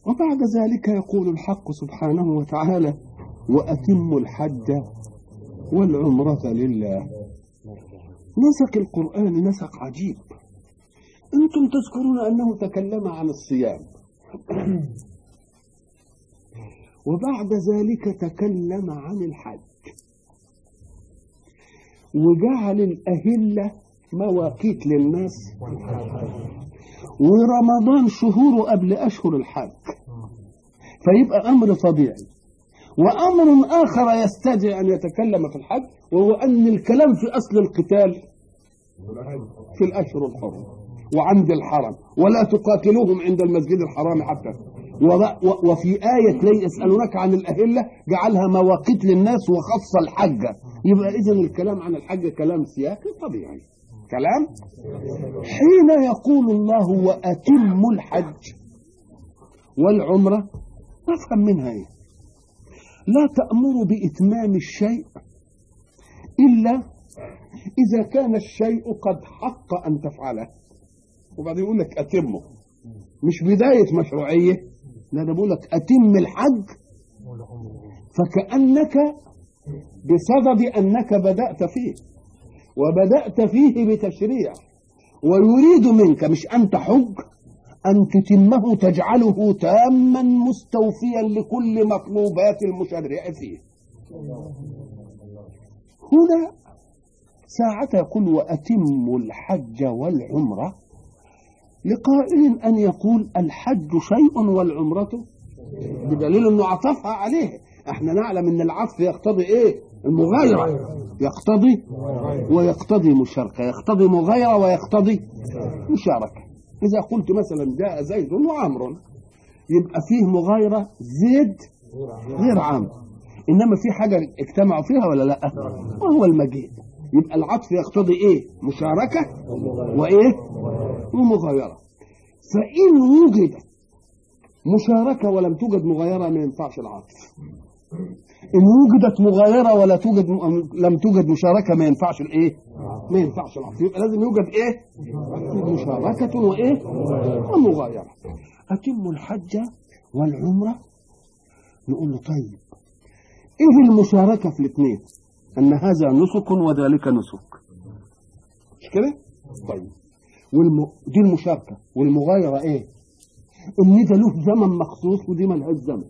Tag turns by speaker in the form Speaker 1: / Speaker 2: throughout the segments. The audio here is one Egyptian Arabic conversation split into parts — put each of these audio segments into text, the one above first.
Speaker 1: وبعد ذلك يقول الحق سبحانه وتعالى وأتموا الحج والعمرة لله نسق القرآن نسق عجيب أنتم تذكرون أنه تكلم عن الصيام وبعد ذلك تكلم عن الحج وجعل الأهلة مواقيت للناس ورمضان شهوره قبل أشهر الحج فيبقى أمر طبيعي وأمر آخر يستدعي أن يتكلم في الحج وهو أن الكلام في أصل القتال في الأشهر الحرم وعند الحرم ولا تقاتلوهم عند المسجد الحرام حتى وفي آية لي يسألونك عن الأهلة جعلها مواقيت للناس وخص الحج يبقى إذا الكلام عن الحج كلام سياقي طبيعي كلام حين يقول الله وأتموا الحج والعمرة نفهم منها إيه لا تأمر بإتمام الشيء إلا إذا كان الشيء قد حق أن تفعله وبعدين يقول لك أتمه مش بداية مشروعية لا ده بقول لك أتم الحج فكأنك بصدد أنك بدأت فيه وبدأت فيه بتشريع ويريد منك مش أن تحج أن تتمه تجعله تاما مستوفيا لكل مطلوبات المشرع فيه هنا ساعة يقول وأتموا الحج والعمرة لقائل أن يقول الحج شيء والعمرة بدليل أنه عطفها عليه احنا نعلم أن العطف يقتضي إيه المغايرة يقتضي ويقتضي مشاركة يقتضي مغايرة ويقتضي مشاركة إذا قلت مثلا جاء زيد وعمر يبقى فيه مغايرة زيد غير عمرو إنما في حاجة اجتمعوا فيها ولا لا وهو المجيء يبقى العطف يقتضي إيه مشاركة وإيه ومغايرة فإن وجدت مشاركة ولم توجد مغايرة ما ينفعش العطف إن وجدت مغايرة ولا توجد لم توجد مشاركة ما ينفعش الإيه؟ ما ينفعش العطف يبقى لازم يوجد إيه؟ مشاركة وإيه؟ ومغايرة أتم الحج والعمرة نقول له طيب إيه المشاركة في الاثنين؟ أن هذا نسك وذلك نسك مش كده؟ طيب والم... دي المشاركة والمغايرة إيه؟ إن ده له زمن مخصوص ودي ملهاش زمن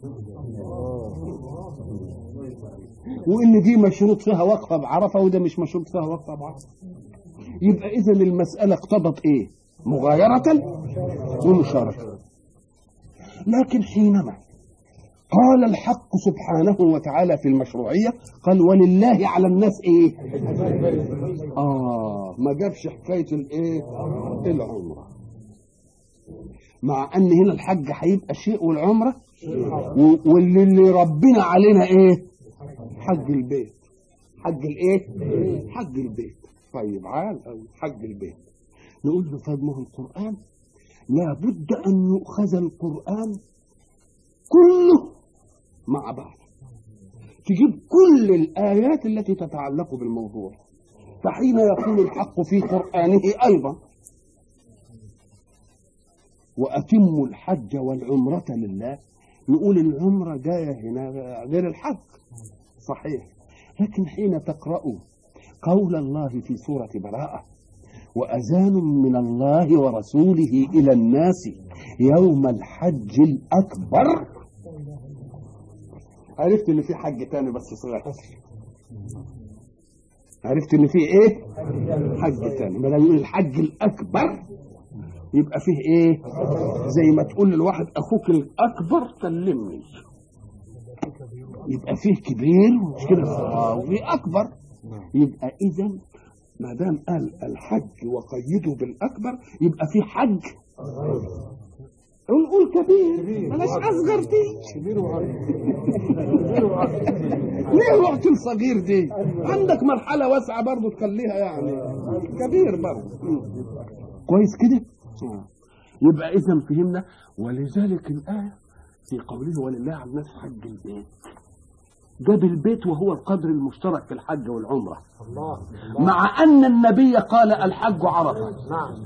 Speaker 1: وان دي مشروط فيها وقفه بعرفه وده مش مشروط فيها وقفه بعرفه يبقى اذا المساله اقتضت ايه مغايره ومشاركه لكن حينما قال الحق سبحانه وتعالى في المشروعيه قال ولله على الناس ايه اه ما جابش حكايه الايه العمره مع ان هنا الحج هيبقى شيء والعمره واللي اللي ربنا علينا ايه حج البيت حج الايه حج البيت طيب عال حج البيت نقول له طيب ما هو القران لابد ان يؤخذ القران كله مع بعض تجيب كل الايات التي تتعلق بالموضوع فحين يقول الحق في قرانه ايضا واتموا الحج والعمره لله نقول العمره جايه هنا غير الحج صحيح لكن حين تقرأوا قول الله في سورة براءة وأذان من الله ورسوله إلى الناس يوم الحج الأكبر عرفت إن في حج تاني بس صغير عرفت إن في إيه؟ حج تاني ما يقول الحج الأكبر يبقى فيه إيه؟ زي ما تقول للواحد أخوك الأكبر كلمني يبقى فيه كبير مش كده وفيه اكبر يبقى اذا ما دام قال الحج وقيده بالاكبر يبقى فيه حج قول قول كبير بلاش اصغر دي
Speaker 2: كبير وعظيم
Speaker 1: ليه رحت الصغير دي عندك مرحله واسعه برضه تخليها يعني كبير برضه كويس كده يبقى اذا فهمنا ولذلك الايه في قوله ولله على الناس حج البيت جاب البيت وهو القدر المشترك في الحج والعمرة
Speaker 2: الله
Speaker 1: مع أن النبي قال الحج عرفة
Speaker 2: نعم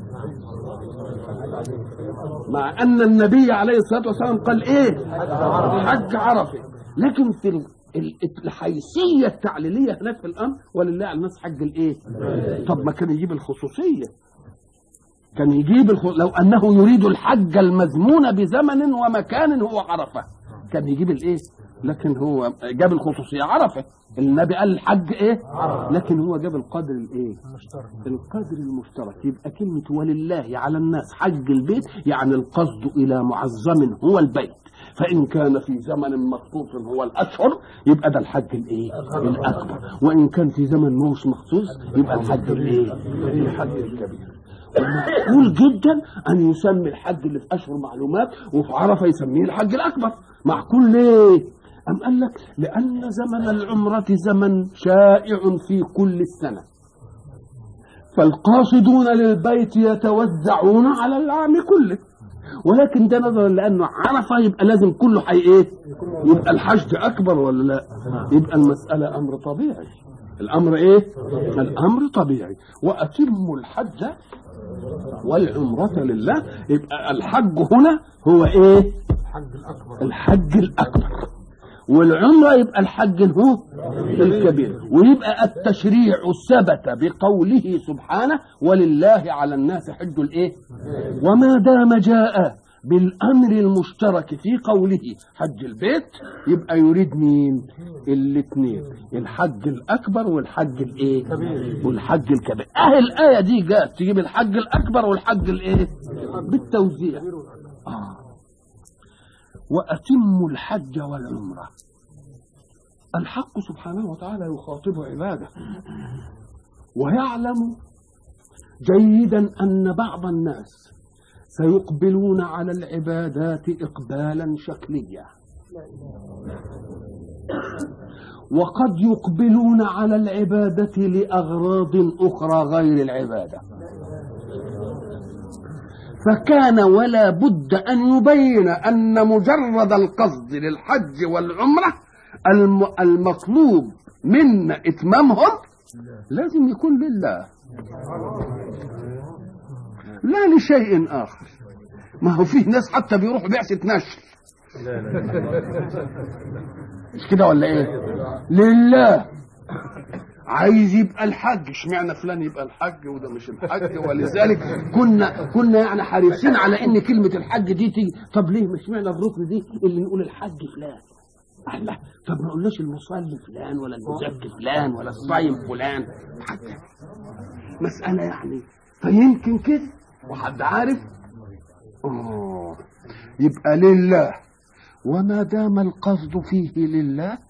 Speaker 1: مع أن النبي عليه الصلاة والسلام قال إيه حج عرفة لكن في ال- ال- الحيثية التعليلية هناك في الأمر ولله على الناس حج الإيه طب ما كان يجيب الخصوصية كان يجيب الخ... لو أنه يريد الحج المزمون بزمن ومكان هو عرفة كان يجيب الإيه لكن هو جاب الخصوصية عرفة النبي قال الحج إيه لكن هو جاب القدر الإيه
Speaker 2: مشترك
Speaker 1: القدر المشترك يبقى كلمة ولله على الناس حج البيت يعني القصد إلى معظم هو البيت فإن كان في زمن مخصوص هو الأشهر يبقى ده الحج الإيه؟ الأكبر وإن كان في زمن مش مخصوص يبقى الحج الإيه؟ الحج الكبير ومعقول جدا أن يسمي الحج اللي في أشهر معلومات وفي عرفة يسميه الحج الأكبر معقول ليه؟ أم قال لك لأن زمن العمرة زمن شائع في كل السنة فالقاصدون للبيت يتوزعون على العام كله ولكن ده نظرا لانه عرفه يبقى لازم كله حي ايه؟ يبقى الحج اكبر ولا لا؟ يبقى المساله امر طبيعي. الامر ايه؟ الامر طبيعي واتموا الحج والعمرة لله يبقى الحج هنا هو ايه؟
Speaker 2: الحج الأكبر
Speaker 1: الحج الاكبر والعمرة يبقى الحج هو الكبير ويبقى التشريع ثبت بقوله سبحانه ولله على الناس حج الايه وما دام جاء بالامر المشترك في قوله حج البيت يبقى يريد مين الاثنين الحج الاكبر والحج الايه والحج الكبير اه الايه دي جاءت تجيب الحج الاكبر والحج الايه بالتوزيع آه. وأتموا الحج والعمرة الحق سبحانه وتعالى يخاطب عباده ويعلم جيدا أن بعض الناس سيقبلون على العبادات إقبالا شكليا وقد يقبلون على العبادة لأغراض أخرى غير العبادة فكان ولا بد أن يبين أن مجرد القصد للحج والعمرة الم- المطلوب منا إتمامهم لازم يكون لله لا لشيء آخر ما هو فيه ناس حتى بيروحوا بعثة نشر مش كده ولا ايه لله عايز يبقى الحج اشمعنى فلان يبقى الحج وده مش الحج ولذلك كنا كنا يعني حريصين على ان كلمه الحج دي تيجي طب ليه مش معنى الركن دي اللي نقول الحج فلان الله طب ما قلناش المصلي فلان ولا المزكي فلان ولا الصايم فلان حتى مسألة يعني فيمكن كده وحد عارف آه يبقى لله وما دام القصد فيه لله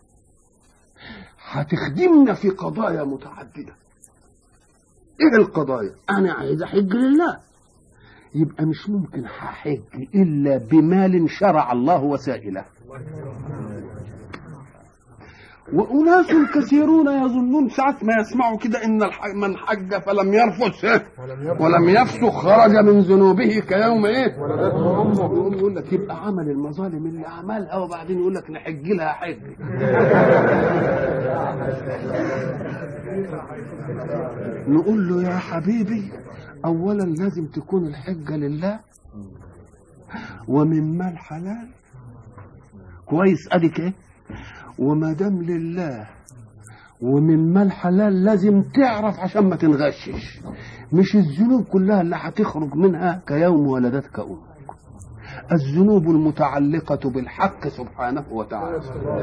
Speaker 1: هتخدمنا في قضايا متعددة ايه القضايا انا عايز احج لله يبقى مش ممكن هحج الا بمال شرع الله وسائله وأناس كثيرون يظنون ساعة ما يسمعوا كده إن الح- من حج فلم يرفث إيه؟ ولم يفسق خرج من ذنوبه كيوم إيه؟
Speaker 2: ولدته أمه
Speaker 1: يقوم يقول لك يبقى عمل المظالم اللي عملها وبعدين يقول لك نحج لها حج نقول له يا حبيبي اولا لازم تكون الحجه لله ومن مال حلال كويس اديك ايه وما دام لله ومن مال حلال لازم تعرف عشان ما تنغشش مش الذنوب كلها اللي هتخرج منها كيوم ولدتك امك الذنوب المتعلقة بالحق سبحانه وتعالى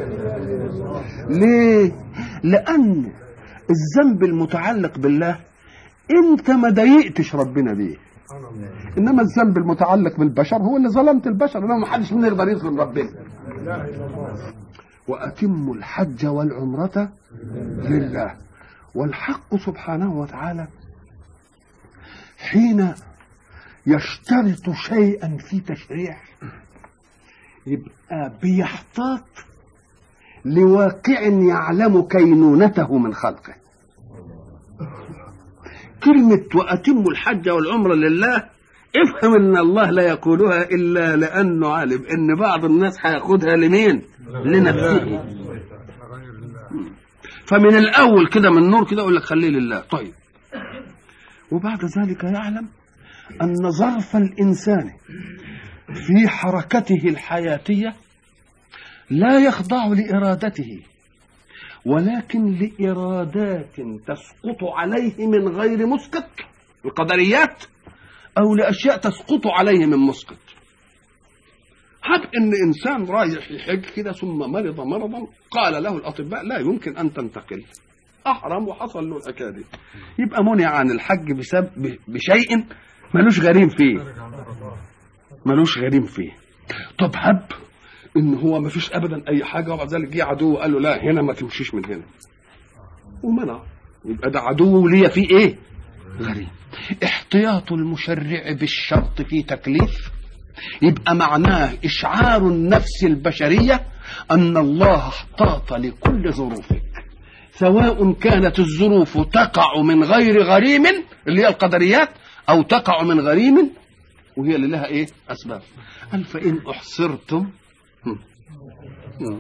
Speaker 1: ليه؟ لأن الذنب المتعلق بالله أنت ما ضايقتش ربنا بيه إنما الذنب المتعلق بالبشر هو اللي ظلمت البشر إنما ما حدش منا يقدر يظلم ربنا وأتموا الحج والعمرة لله والحق سبحانه وتعالى حين يشترط شيئا في تشريع يبقى بيحتاط لواقع يعلم كينونته من خلقه كلمة وأتموا الحج والعمرة لله افهم ان الله لا يقولها الا لانه عالم ان بعض الناس هياخدها لمين؟ لنفسه فمن الاول كده من النور كده يقول لك خليه لله طيب وبعد ذلك يعلم ان ظرف الانسان في حركته الحياتيه لا يخضع لارادته ولكن لارادات تسقط عليه من غير مسقط القدريات او لاشياء تسقط عليه من مسقط هب ان انسان رايح يحج كده ثم مرض مرضا قال له الاطباء لا يمكن ان تنتقل احرم وحصل له الحكايه دي يبقى منع عن الحج بسبب بشيء ملوش غريم فيه ملوش غريم فيه طب هب ان هو ما فيش ابدا اي حاجه وبعد ذلك جه عدو وقال له لا هنا ما تمشيش من هنا ومنع يبقى ده عدو ليا فيه ايه غريب احتياط المشرع بالشرط في تكليف يبقى معناه اشعار النفس البشريه ان الله احتاط لكل ظروفك سواء كانت الظروف تقع من غير غريم اللي هي القدريات او تقع من غريم وهي اللي لها ايه اسباب قال فان احصرتم هم. هم.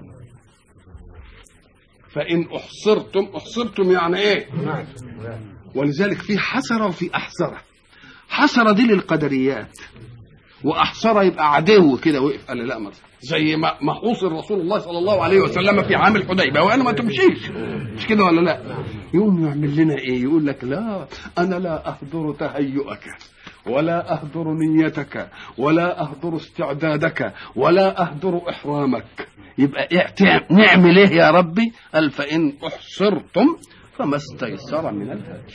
Speaker 1: فان احصرتم احصرتم يعني ايه ولذلك في حسره وفي احسره حسره دي للقدريات واحصره يبقى عدو كده وقف قال لا مرة. زي ما ما حوصر رسول الله صلى الله عليه وسلم في عام الحديبيه وانا ما تمشيش مش كده ولا لا يقوم يعمل لنا ايه يقول لك لا انا لا اهدر تهيؤك ولا اهدر نيتك ولا اهدر استعدادك ولا اهدر احرامك يبقى إيه نعمل ايه يا ربي قال فان احصرتم فما استيسر من الهدي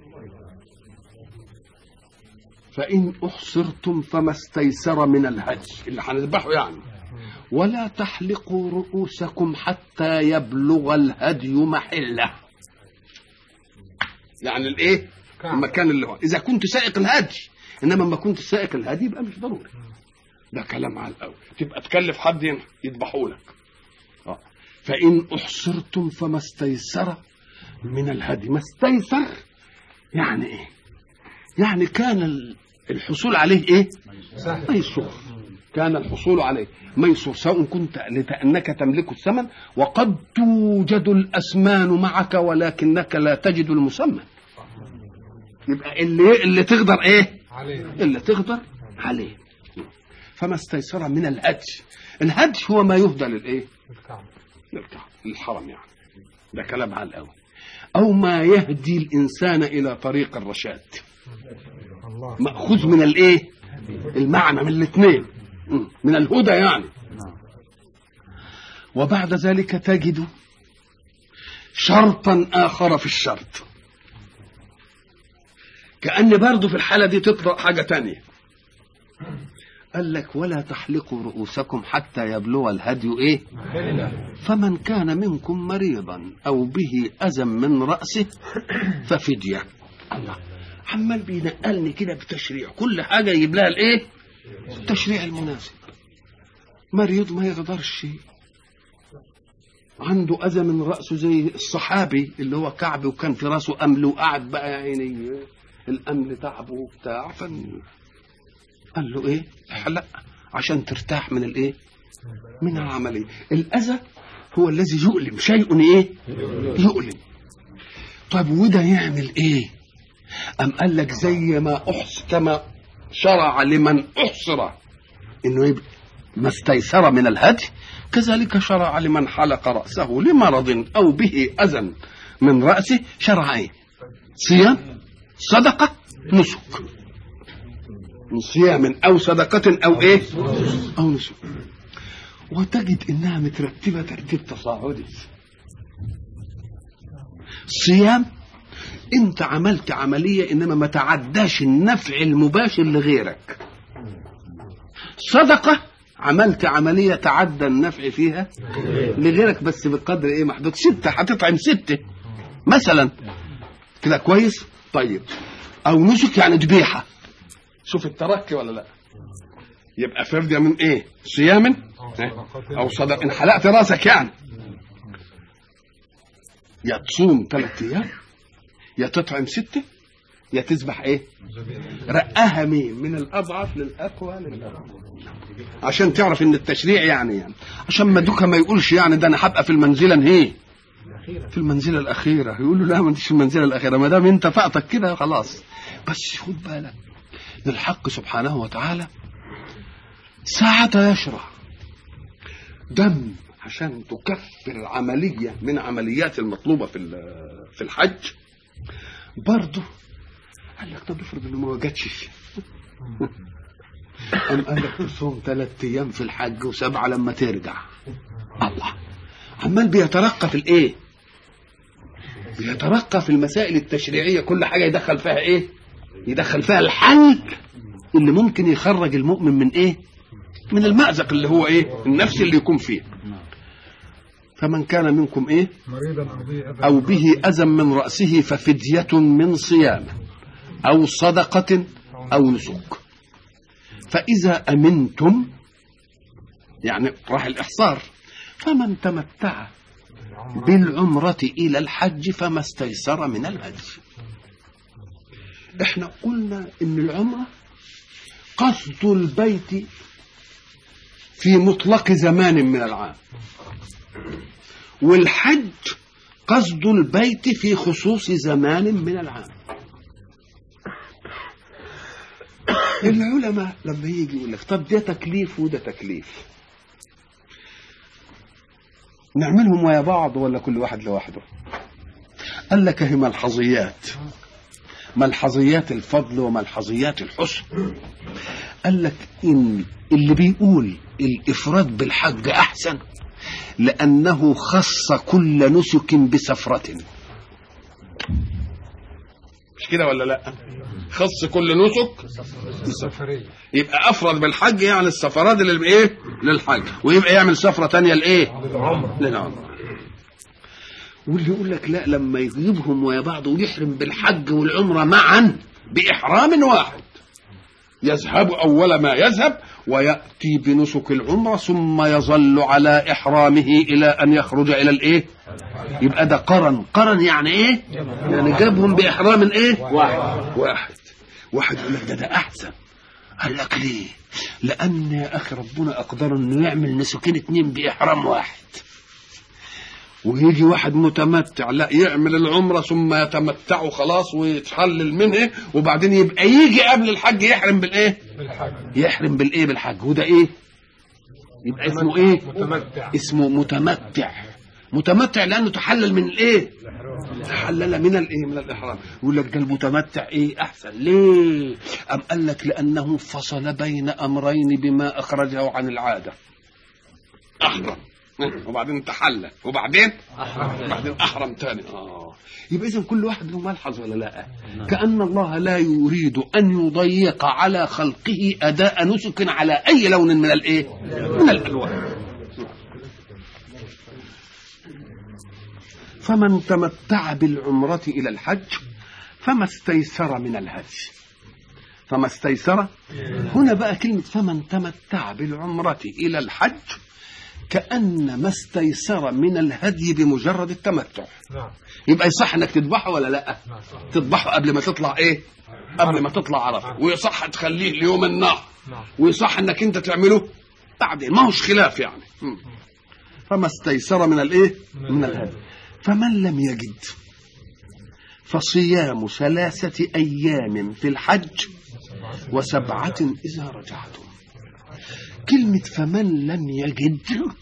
Speaker 1: فإن أحصرتم فما استيسر من الهدي اللي هنذبحه يعني ولا تحلقوا رؤوسكم حتى يبلغ الهدي محله يعني الايه المكان اللي هو اذا كنت سائق الهدي انما لما كنت سائق الهدي يبقى مش ضروري ده كلام على الاول تبقى تكلف حد يذبحوا لك آه. فان احصرتم فما استيسر من الهدي ما استيسر يعني ايه يعني كان الحصول عليه ايه ميسور كان الحصول عليه ميسور سواء كنت لأنك تملك الثمن وقد توجد الأسمان معك ولكنك لا تجد المسمى يبقى اللي اللي تقدر ايه
Speaker 2: عليه
Speaker 1: اللي تقدر عليه فما استيسر من الهدي الهدي هو ما يهدى للايه
Speaker 2: الكعبة
Speaker 1: للكعبة للحرم يعني ده كلام على الأول أو ما يهدي الإنسان إلى طريق الرشاد
Speaker 2: الله
Speaker 1: مأخوذ من الإيه المعنى من الاثنين م، من الهدى يعني وبعد ذلك تجد شرطا آخر في الشرط كأن برضه في الحالة دي تطرأ حاجة تانية قال لك ولا تحلقوا رؤوسكم حتى يبلغ الهدي ايه فمن كان منكم مريضا او به اذى من راسه ففديه الله عمال بينقلني كده بتشريع كل حاجه يجيب لها الايه التشريع المناسب مريض ما يقدرش عنده اذى من راسه زي الصحابي اللي هو كعب وكان في راسه امل وقعد بقى يا عيني الامل تعبه وبتاع فن قال له ايه احلق عشان ترتاح من الايه من العمليه الاذى هو الذي يؤلم شيء ايه يؤلم طيب وده يعمل ايه ام قال لك زي ما احس كما شرع لمن احصر انه يبقى ما استيسر من الهدي كذلك شرع لمن حلق راسه لمرض او به اذى من راسه شرع ايه صيام صدقه نسك من صيام او صدقه او ايه او نسك وتجد انها مترتبه ترتيب تصاعدي صيام انت عملت عمليه انما ما تعداش النفع المباشر لغيرك صدقه عملت عمليه تعدى النفع فيها لغيرك بس بقدر ايه محدود سته هتطعم سته مثلا كده كويس طيب او نسك يعني ذبيحه شوف التركي ولا لا يبقى فردة من ايه صيام او صدق ان حلقت راسك يعني يا تصوم ثلاث ايام يا تطعم ستة يا تذبح ايه رقاها مين من الاضعف للاقوى للاقوى عشان تعرف ان التشريع يعني يعني عشان ما دوكا ما يقولش يعني ده انا هبقى في المنزله هي
Speaker 2: الأخيرة
Speaker 1: في المنزله الاخيره يقول له لا ما انتش في المنزله الاخيره ما دام انت فاتك كده خلاص بس خد بالك للحق سبحانه وتعالى ساعة يشرع دم عشان تكفر عملية من عمليات المطلوبة في ال- في الحج برضه قال لك طب افرض انه ما وجدش قام قال لك تصوم ثلاث ايام في الحج وسبعه لما ترجع الله عمال بيترقى في الايه بيترقى في المسائل التشريعيه كل حاجه يدخل فيها ايه يدخل فيها الحل اللي ممكن يخرج المؤمن من ايه من المأزق اللي هو ايه النفس اللي يكون فيه فمن كان منكم ايه
Speaker 2: مريضا أو به أذى
Speaker 1: أو به أذى من رأسه ففدية من صيام أو صدقة أو نسك فإذا أمنتم يعني راح الإحصار فمن تمتع بالعمرة إلى الحج فما استيسر من الهدي احنا قلنا ان العمرة قصد البيت في مطلق زمان من العام والحج قصد البيت في خصوص زمان من العام العلماء لما يجي يقول لك طب ده تكليف وده تكليف نعملهم ويا بعض ولا كل واحد لوحده قال لك هي ملحظيات ملحظيات الفضل وملحظيات الحسن قال لك ان اللي بيقول الافراد بالحج احسن لانه خص كل نسك بسفره مش كده ولا لا خص كل نسك
Speaker 2: السفرية
Speaker 1: يبقى افرد بالحج يعني السفرات اللي بايه للحج ويبقى يعمل سفره تانية لايه
Speaker 2: للعمرة
Speaker 1: للعمره واللي يقول لك لا لما يجيبهم ويا بعض ويحرم بالحج والعمره معا باحرام واحد يذهب اول ما يذهب وياتي بنسك العمره ثم يظل على احرامه الى ان يخرج الى الايه يبقى ده قرن قرن يعني ايه يعني جابهم باحرام ايه واحد واحد واحد يقول لك ده ده احسن قال لك ليه لان يا اخي ربنا اقدر انه يعمل نسكين اتنين باحرام واحد ويجي واحد متمتع لا يعمل العمره ثم يتمتع خلاص ويتحلل منه وبعدين يبقى يجي قبل الحج يحرم بالايه
Speaker 2: بالحج
Speaker 1: يحرم بالايه بالحج وده ايه يبقى اسمه ايه
Speaker 2: متمتع
Speaker 1: اسمه متمتع متمتع لانه تحلل من الايه تحلل من الايه من الاحرام يقول لك ده المتمتع ايه احسن ليه ام قال لك لانه فصل بين امرين بما اخرجه عن العاده احرم وبعدين تحلل وبعدين وبعدين احرم تاني اه يبقى اذا كل واحد له ملحظ ولا لا كان الله لا يريد ان يضيق على خلقه اداء نسك على اي لون من الايه من الالوان فمن تمتع بالعمرة إلى الحج فما استيسر من الهدي فما استيسر هنا بقى كلمة فمن تمتع بالعمرة إلى الحج كأن ما استيسر من الهدي بمجرد التمتع
Speaker 2: نعم
Speaker 1: يبقى يصح انك تذبحه ولا لا
Speaker 2: نعم صح.
Speaker 1: تذبحه قبل ما تطلع ايه قبل ما تطلع عرفه ويصح تخليه ليوم النحر
Speaker 2: نعم
Speaker 1: ويصح انك انت تعمله بعدين ما هوش خلاف يعني مم. فما استيسر من الايه من الهدي فمن لم يجد فصيام ثلاثة أيام في الحج وسبعة إذا رجعتم كلمة فمن لم يجد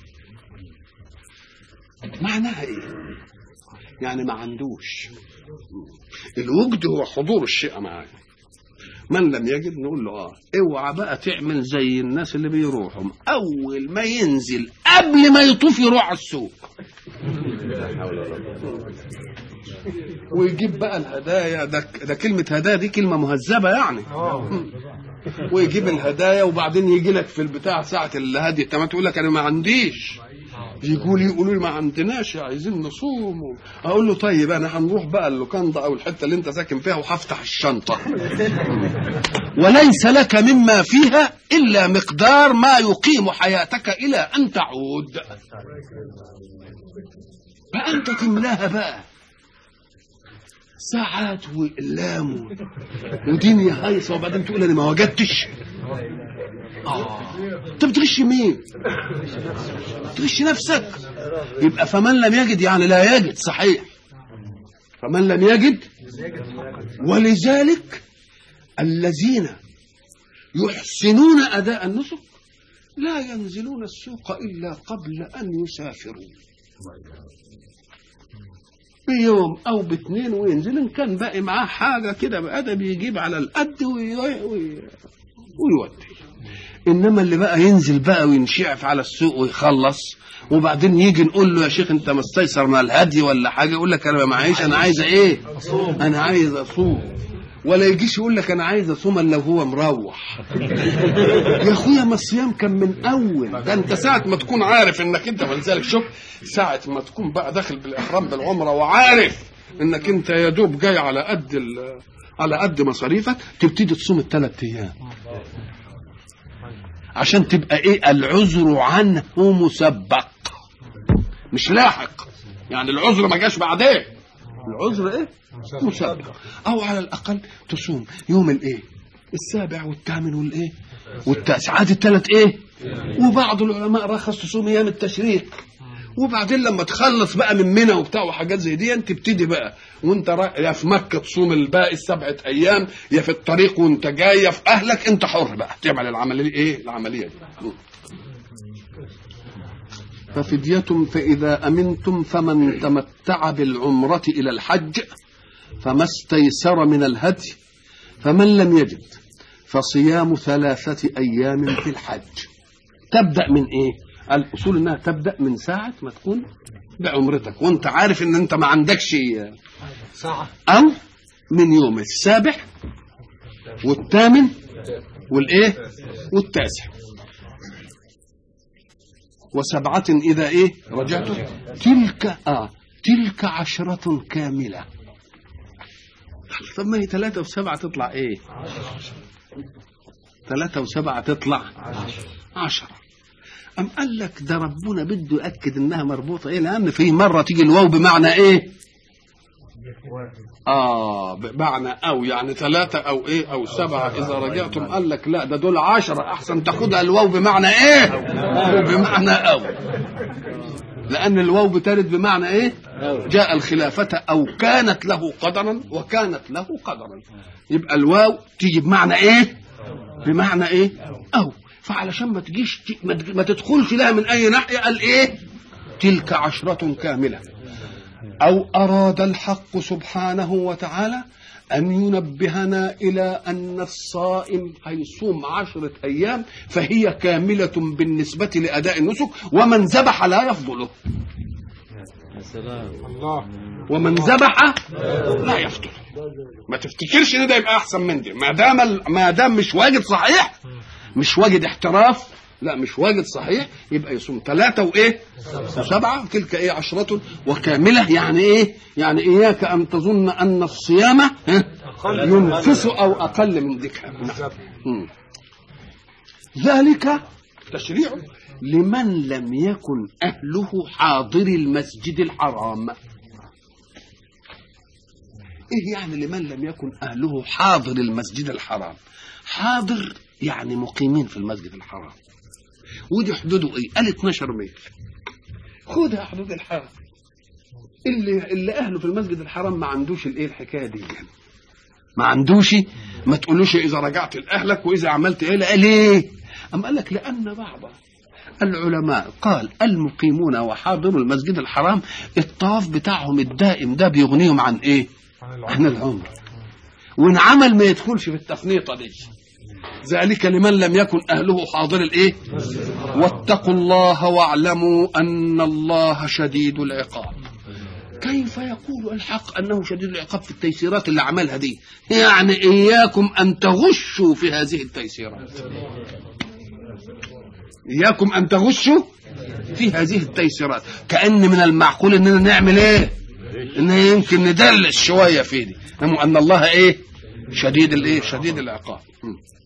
Speaker 1: معناها إيه؟ يعني ما عندوش الوجد هو حضور الشيء معاه من لم يجد نقول له اه اوعى بقى تعمل زي الناس اللي بيروحوا اول ما ينزل قبل ما يطوف يروح على السوق ويجيب بقى الهدايا ده ده كلمه هدايا دي كلمه مهذبه يعني
Speaker 2: اه
Speaker 1: ويجيب الهدايا وبعدين يجي لك في البتاع ساعه الهدي تمام تقول لك انا ما عنديش يقول يقولوا لي ما عندناش عايزين نصوم اقول له طيب انا هنروح بقى اللوكاندا او الحته اللي انت ساكن فيها وهفتح الشنطه وليس لك مما فيها الا مقدار ما يقيم حياتك الى ان تعود فانت تملاها بقى ساعات واقلام ودنيا هايصه وبعدين تقول انا ما وجدتش اه انت بتغش مين؟ بتغش نفسك يبقى فمن لم يجد يعني لا يجد صحيح فمن لم يجد ولذلك الذين يحسنون اداء النسك لا ينزلون السوق الا قبل ان يسافروا بيوم او باثنين وينزل ان كان باقي معاه حاجه كده بادب يجيب على القد وي- وي- ويودي انما اللي بقى ينزل بقى وينشعف على السوق ويخلص وبعدين يجي نقول له يا شيخ انت مستيسر من الهدي ولا حاجه يقول لك انا ما معيش انا عايز ايه انا عايز اصوم ولا يجيش يقول لك انا عايز اصوم الا وهو مروح يا اخويا ما الصيام كان من اول ده انت ساعه ما تكون عارف انك انت ولذلك شوف ساعه ما تكون بقى داخل بالاحرام بالعمره وعارف انك انت يا دوب جاي على قد ال- على قد مصاريفك تبتدي تصوم الثلاث ايام عشان تبقى ايه العذر عنه مسبق مش لاحق يعني العذر ما جاش بعدين العذر ايه مسبق او على الاقل تصوم يوم الايه السابع والثامن والايه والتاسع عاد الثلاث ايه وبعض العلماء رخص تصوم ايام التشريق وبعدين لما تخلص بقى من منى وبتاع وحاجات زي دي تبتدي بقى وانت را... يا في مكه تصوم الباقي السبعه ايام يا في الطريق وانت جاي يا في اهلك انت حر بقى تعمل العمليه ايه العمليه دي ففدية فإذا أمنتم فمن تمتع بالعمرة إلى الحج فما استيسر من الهدي فمن لم يجد فصيام ثلاثة أيام في الحج تبدأ من إيه؟ الأصول إنها تبدأ من ساعة ما تكون بعمرتك وأنت عارف إن أنت ما عندكش
Speaker 2: ساعة
Speaker 1: أو من يوم السابع والثامن والإيه؟ والتاسع وسبعة إذا إيه؟ رجعتم تلك آه تلك عشرة كاملة طب ما هي ثلاثة وسبعة تطلع إيه؟ ثلاثة وسبعة تطلع عشرة أم قال لك ده ربنا بده يأكد إنها مربوطة إيه؟ لأن في مرة تيجي الواو بمعنى إيه؟ آه بمعنى أو يعني ثلاثة أو إيه أو سبعة إذا رجعتم قال لك لا ده دول عشرة أحسن تاخدها الواو بمعنى إيه؟ أو بمعنى أو لأن الواو بترد بمعنى إيه؟ جاء الخلافة أو كانت له قدرا وكانت له قدرا يبقى الواو تيجي بمعنى إيه؟ بمعنى إيه؟ أو فعلشان ما تجيش ما تج- ما تدخلش لها من أي ناحية قال إيه؟ تلك عشرة كاملة أو أراد الحق سبحانه وتعالى أن ينبهنا إلى أن الصائم هيصوم عشرة أيام فهي كاملة بالنسبة لأداء النسك ومن ذبح لا يفضله
Speaker 2: الله
Speaker 1: ومن ذبح لا يفطر ما تفتكرش ان ده يبقى احسن من دي ما دام ال- ما دام مش واجد صحيح مش واجد احتراف لا مش واجد صحيح يبقى يصوم ثلاثة وإيه؟ وسبعة تلك إيه عشرة وكاملة يعني إيه؟ يعني إياك أن تظن أن الصيام ها، ينفس أو أقل من ذكر مم. ذلك تشريع لمن لم يكن أهله حاضر المسجد الحرام ايه يعني لمن لم يكن اهله حاضر المسجد الحرام حاضر يعني مقيمين في المسجد الحرام ودي حدوده ايه قال 12 ميل خدها حدود الحرم اللي اللي اهله في المسجد الحرام ما عندوش الايه الحكايه دي يعني. ما عندوش ما تقولوش اذا رجعت لاهلك واذا عملت ايه لا ليه أم قال لك لان بعض العلماء قال المقيمون وحاضروا المسجد الحرام الطواف بتاعهم الدائم ده بيغنيهم عن ايه عن العمر وان عمل ما يدخلش في التفنيطه دي ذلك لمن لم يكن اهله حاضر الايه واتقوا الله واعلموا ان الله شديد العقاب كيف يقول الحق انه شديد العقاب في التيسيرات اللي عملها دي يعني اياكم ان تغشوا في هذه التيسيرات اياكم ان تغشوا في هذه التيسيرات كان من المعقول اننا نعمل ايه ان يمكن ندلس شويه في دي ان الله ايه شديد الايه شديد العقاب م.